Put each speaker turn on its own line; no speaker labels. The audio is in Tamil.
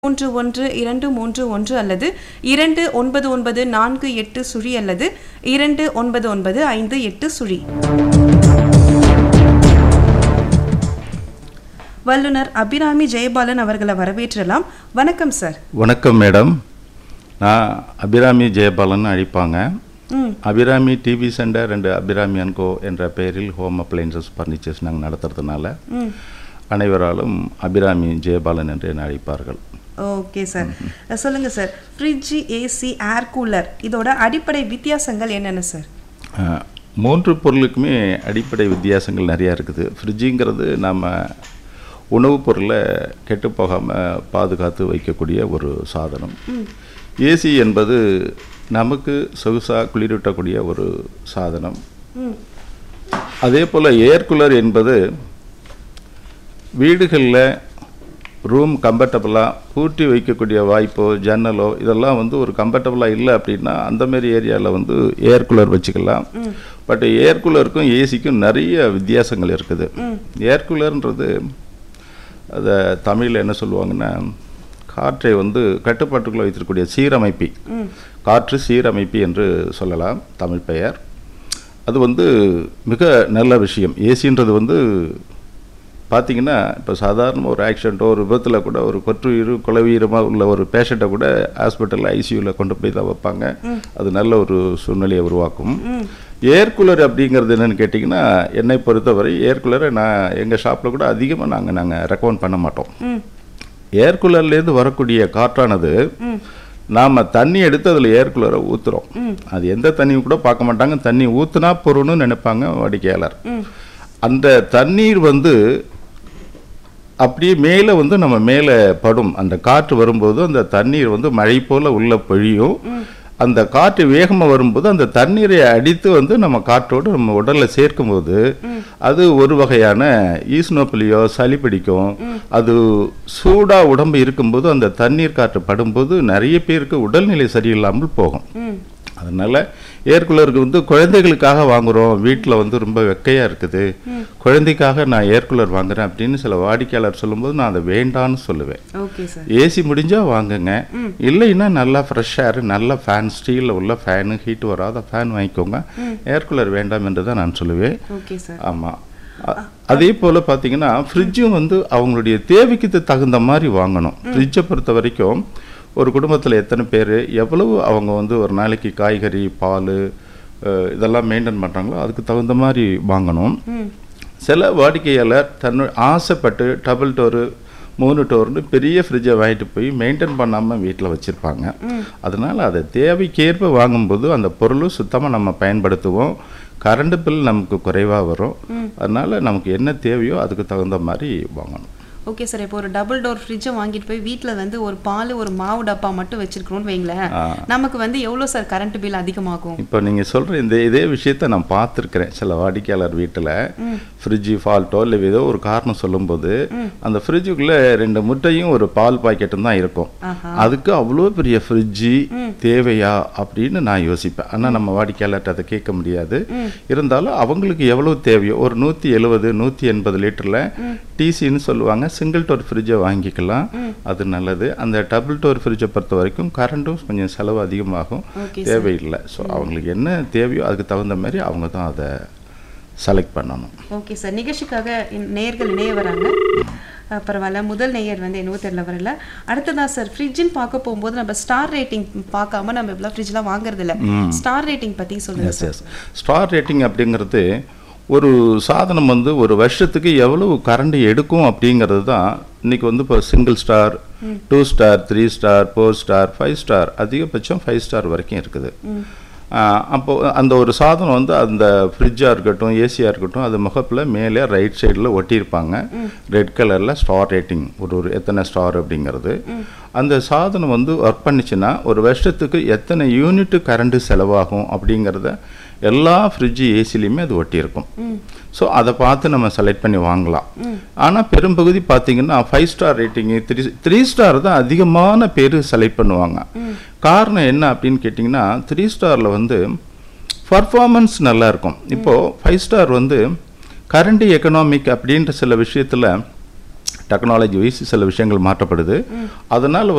மூன்று ஒன்று இரண்டு மூன்று ஒன்று அல்லது இரண்டு ஒன்பது ஒன்பது நான்கு எட்டு சுழி அல்லது இரண்டு ஒன்பது ஒன்பது ஐந்து எட்டு சுழி வல்லுனர் அபிராமி ஜெயபாலன் அவர்களை வரவேற்றலாம் வணக்கம் சார்
வணக்கம் மேடம் நான் அபிராமி ஜெயபாலன் அழைப்பாங்க
ம்
Abirami TV centre and Abirami and co என்ற பெயரில் ஹோம் அப்ளைன்சஸ் ஃபர்னிச்சர்ஸ் நாங்கள் நடத்துறதுனால
ம்
அனைவராலும் அபிராமி ஜெயபாலன் என்று என்னை அழைப்பார்கள்
ஓகே சார் சொல்லுங்க sir fridge AC air cooler இதோட அடிப்படை வித்தியாசங்கள் என்னென்ன சார்
அஹ், மூன்று பொருளுக்குமே அடிப்படை வித்தியாசங்கள் நிறையா இருக்குது ஃப்ரிட்ஜுங்கிறது நம்ம உணவுப் பொருளை கெட்டு போகாமல் பாதுகாத்து வைக்கக்கூடிய ஒரு சாதனம் ஏசி என்பது நமக்கு சொகுசாக குளிரூட்டக்கூடிய ஒரு சாதனம்
ம்
அதே போல் ஏர் கூலர் என்பது வீடுகளில் ரூம் கம்ஃபர்டபுளாக பூட்டி வைக்கக்கூடிய வாய்ப்போ ஜன்னலோ இதெல்லாம் வந்து ஒரு கம்ஃபர்டபுளாக இல்லை அப்படின்னா அந்த மாதிரி ஏரியாவில் வந்து ஏர் கூலர் வச்சுக்கலாம் பட் ஏர் கூலருக்கும் ஏசிக்கும் நிறைய வித்தியாசங்கள் இருக்குது ஏர் கூலர்ன்றது அதை தமிழில் என்ன சொல்லுவாங்கன்னா காற்றை வந்து கட்டுப்பாட்டுக்குள்ளே வைத்திருக்கக்கூடிய சீரமைப்பி காற்று சீரமைப்பி என்று சொல்லலாம் தமிழ் பெயர் அது வந்து மிக நல்ல விஷயம் ஏசின்றது வந்து பார்த்தீங்கன்னா இப்போ சாதாரண ஒரு ஆக்சிடென்ட்டோ ஒரு விபத்தில் கூட ஒரு கொற்றுயிர் குலவீரமாக உள்ள ஒரு பேஷண்ட்டை கூட ஹாஸ்பிட்டலில் ஐசியூவில் கொண்டு போய் தான் வைப்பாங்க அது நல்ல ஒரு சூழ்நிலையை உருவாக்கும் ஏர் கூலர் அப்படிங்கிறது என்னன்னு கேட்டிங்கன்னா என்னை பொறுத்தவரை ஏர் கூலரை நான் எங்கள் ஷாப்பில் கூட அதிகமாக நாங்கள் நாங்கள் ரெக்கமெண்ட் பண்ண மாட்டோம்
ம்
ஏர் கூலர்லேருந்து வரக்கூடிய காற்றானது நாம் தண்ணி எடுத்து அதில் ஏர் கூலரை ஊற்றுறோம் அது எந்த தண்ணியும் கூட பார்க்க மாட்டாங்க தண்ணி ஊற்றுனா பொருள்னு நினைப்பாங்க வாடிக்கையாளர் அந்த தண்ணீர் வந்து அப்படியே மேலே வந்து நம்ம மேலே படும் அந்த காற்று வரும்போது அந்த தண்ணீர் வந்து மழை போல் உள்ள பொழியும் அந்த காற்று வேகமாக வரும்போது அந்த தண்ணீரை அடித்து வந்து நம்ம காற்றோடு நம்ம உடலில் சேர்க்கும்போது அது ஒரு வகையான ஈஸ்னோப்பிலியோ சளி பிடிக்கும் அது சூடாக உடம்பு இருக்கும்போது அந்த தண்ணீர் காற்று படும்போது நிறைய பேருக்கு உடல்நிலை சரியில்லாமல் போகும்
ம்
அதனால ஏர் கூலருக்கு வந்து குழந்தைகளுக்காக வாங்குறோம் வீட்டில் வந்து ரொம்ப வெக்கையாக இருக்குது குழந்தைக்காக நான் ஏர் கூலர் வாங்குறேன் அப்படின்னு சில வாடிக்கையாளர் சொல்லும்போது நான் அதை வேண்டான்னு சொல்லுவேன்
ஓகே சார்
ஏசி முடிஞ்சா வாங்குங்க இல்லைன்னா நல்லா ஃப்ரெஷ் ஏர் நல்ல ஃபேன் ஸ்டீலில் உள்ள ஃபேனு ஹீட் வராத ஃபேன் வாங்கிக்கோங்க ஏர் கூலர் வேண்டாம் என்று தான் நான் சொல்லுவேன்
ஓகே சார்
ஆமாம் அதே போல் பார்த்தீங்கன்னா ஃப்ரிட்ஜும் வந்து அவங்களுடைய தேவைக்கு தகுந்த மாதிரி வாங்கணும் ஃப்ரிட்ஜை பொறுத்த வரைக்கும் ஒரு குடும்பத்தில் எத்தனை பேர் எவ்வளவு அவங்க வந்து ஒரு நாளைக்கு காய்கறி பால் அஹ், இதெல்லாம் மெயின்டைன் பண்ணுறாங்களோ அதுக்கு தகுந்த மாதிரி வாங்கணும்
ம்
சில வாடிக்கையாளர் தன்னு ஆசைப்பட்டு டபுள் டோரு மூணு டோர்னு பெரிய ஃப்ரிட்ஜை வாங்கிட்டு போய் மெயின்டைன் பண்ணாமல் வீட்டில் வச்சுருப்பாங்க அதனால் அதை தேவைக்கேற்ப வாங்கும்போது அந்த பொருளும் சுத்தமாக நம்ம பயன்படுத்துவோம் கரண்ட் பில் நமக்கு குறைவாக வரும் அதனால் நமக்கு என்ன தேவையோ அதுக்கு தகுந்த மாதிரி வாங்கணும்
ஓகே சார் இப்போ ஒரு டபுள் டோர் ஃப்ரிட்ஜை வாங்கிட்டு போய் வீட்டில் வந்து ஒரு பால் ஒரு மாவு டப்பா மட்டும் வச்சிருக்கிறோம்னு வைங்களேன்
ஆ.
நமக்கு வந்து எவ்வளோ சார் கரண்ட் பில் அதிகமாகும்
இப்போ நீங்கள் சொல்கிற இந்த இதே விஷயத்த நான் பார்த்துருக்குறேன் சில வாடிக்கையாளர் வீட்டில் ஃப்ரிட்ஜு ஃபால்ட்டோ இல்லை ஏதோ ஒரு காரணம் சொல்லும்போது அந்த ஃப்ரிட்ஜுக்குள்ளே ரெண்டு முட்டையும் ஒரு பால் பாக்கெட்டும் தான் இருக்கும்
ஆஹா
அதுக்கு அவ்வளோ பெரிய ஃப்ரிட்ஜு தேவையா அப்படின்னு நான் யோசிப்பேன் ஆனால் நம்ம வாடிக்கையாளர்கிட்ட அதை கேட்க முடியாது இருந்தாலும் அவங்களுக்கு எவ்வளோ தேவையோ ஒரு நூற்றி எழுபது நூற்றி எண்பது லிட்டரில் டிசின்னு சொல்லுவாங்க சிங்கிள் டோர் ஃப்ரிட்ஜை வாங்கிக்கலாம் அது நல்லது அந்த டபுள் டோர் ஃப்ரிட்ஜை பொறுத்த வரைக்கும் கரண்ட்டும் கொஞ்சம் செலவு அதிகமாகும்
ஓகே
தேவையில்லை ஸோ அவங்களுக்கு என்ன தேவையோ அதுக்கு தகுந்த மாதிரி அவங்க தான் அதை செலக்ட் பண்ணணும்
ஓகே சார் நிகழ்ச்சிக்காக இன்- நேயர்கள் இணைய வராங்க அஹ், பரவாயில்ல முதல் நேயர் வந்து என்னவோ தெரியல வரல அடுத்ததா சார் ஃப்ரிட்ஜுன்னு பார்க்க போகும்போது நம்ம ஸ்டார் ரேட்டிங் பார்க்காம நம்ம இப்பெல்லாம் ஃப்ரிட்ஜ்லாம் வாங்குறது இல்ல ஸ்டார் ரேட்டிங் பத்தி சொல்லுங்க
எஸ் எஸ் ஸ்டார் ரேட்டிங் அப்படிங்கிறது ஒரு சாதனம் வந்து ஒரு வருஷத்துக்கு எவ்வளவு கரண்ட் எடுக்கும் அப்படிங்கிறது தான் இன்னைக்கு வந்து இப்போ single star two star three star four star five star அதிகபட்சம் ஃபைவ் ஸ்டார் வரைக்கும் இருக்குது ஆஹ் அப்போ அந்த ஒரு சாதனம் வந்து அந்த ஃப்ரிட்ஜாக இருக்கட்டும் ஏசியாக இருக்கட்டும் அது முகப்பில் மேலே ரைட் சைடில் ஒட்டியிருப்பாங்க ரெட் கலரில் ஸ்டார் ரேட்டிங் ஒரு ஒரு எத்தனை ஸ்டார் அப்படிங்கிறது அந்த சாதனம் வந்து ஒர்க் பண்ணிச்சுன்னா ஒரு வருஷத்துக்கு எத்தனை யூனிட் கரண்ட் செலவாகும் அப்படிங்கிறத எல்லா ஃப்ரிட்ஜு ஏசிலையுமே அது ஒட்டியிருக்கும் ஸோ அதை பார்த்து நம்ம செலக்ட் பண்ணி வாங்கலாம் ஆனால் பெரும்பகுதி பார்த்தீங்கன்னா five star rating three three star தான் அதிகமான பேர் செலக்ட் பண்ணுவாங்க காரணம் என்ன அப்படின்னு கேட்டிங்கன்னா த்ரீ ஸ்டாரில் வந்து பர்ஃபார்மன்ஸ் நல்லா இருக்கும் இப்போது ஃபைவ் ஸ்டார் வந்து கரண்ட் எக்கனாமிக் அப்படின்ற சில விஷயத்தில் டெக்னாலஜி வைஸ் சில விஷயங்கள் மாற்றப்படுது அதனால